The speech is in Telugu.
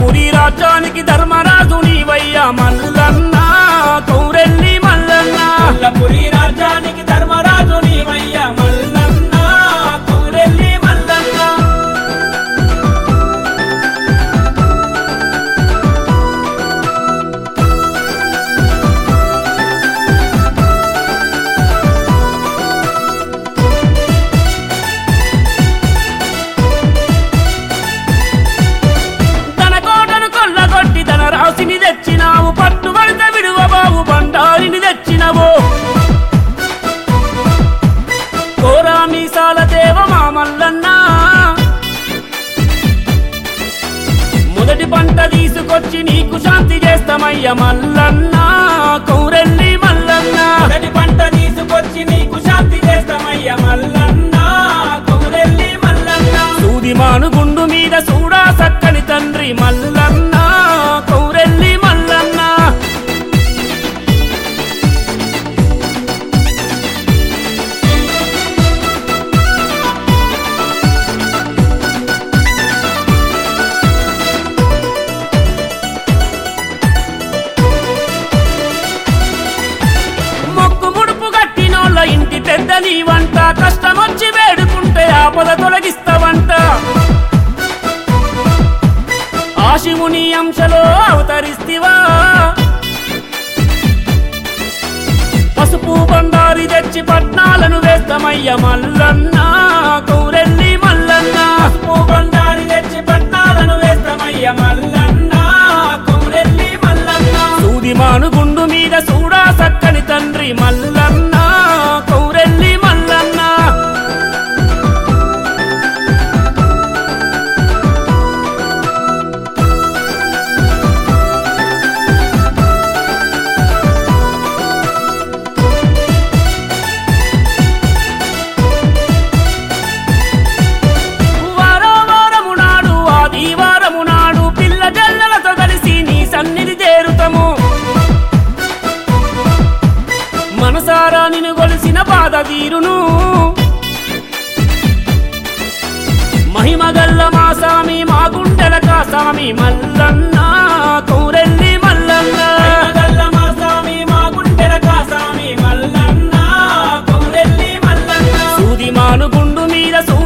మల్లపురి రాజ్యానికి ధర్మరాజు నీవయ్యా మల్లన్న కౌరెల్లి మల్లన్న మల్లపురి రాజ్యానికి ధర్మరాజు నీవయ్య మల్లన్న కౌరెల్లి మల్లన్న తన కోటను కొల్లగొట్టి తన రాశిని తెచ్చినావు పట్టు పడితే విడువబావు బండారిని తెచ్చినవు కోరా మీసాల దేవ మా మల్లన్న మొదటి పంట తీసుకొచ్చి నీకు శాంతి చేస్తామయ్య మల్లన్న కౌరెల్లి మల్లన్న మొదటి పంట తీసుకొచ్చి నీకు శాంతి చేస్తామయ్య మల్లన్న కౌరెల్లి మల్లన్న సూది మానుగుండు మీద చూడా సక్కని తండ్రి మల్లన్న కౌరెల్లి మల్లన్న మొక్కు ముడుపు కట్టినోళ్ళ ఇంటి పెద్ద నీవంట కష్టమొచ్చి వేడుకుంటే ఆపద తొలగిస్తావంట ఆ శివుని అంశలో అవతరిస్తివా పసుపు బండారి తెచ్చి పట్నాలను వేస్తామయ్య మల్లన్న కౌరెల్లి మల్లన్న పసుపు బండారి తెచ్చి పట్నాలను వేస్తామయ్య మల్లన్న కౌరెల్లి మల్లన్న సూది మానుగుండు మీద చూడా సక్కని తండ్రి మల్లన్న కౌరెల్లి మల్లన్న వారో వారము నాడు ఆదివారము నాడు పిల్ల జల్లలతో కలిసి నీ సన్నిధి చేరుతము మనసారా నిన్ను గొలిసిన బాధ తీరును మహిమగల్ల మా సామి మా గుండెల కాసామి మల్లన్న కౌరెల్లి మల్లన్న మల్లన్న మా స్వామి మా గుండెల కాసామి మల్లన్న కౌరెల్లి మల్లన్న సూది మాను గుండు మీద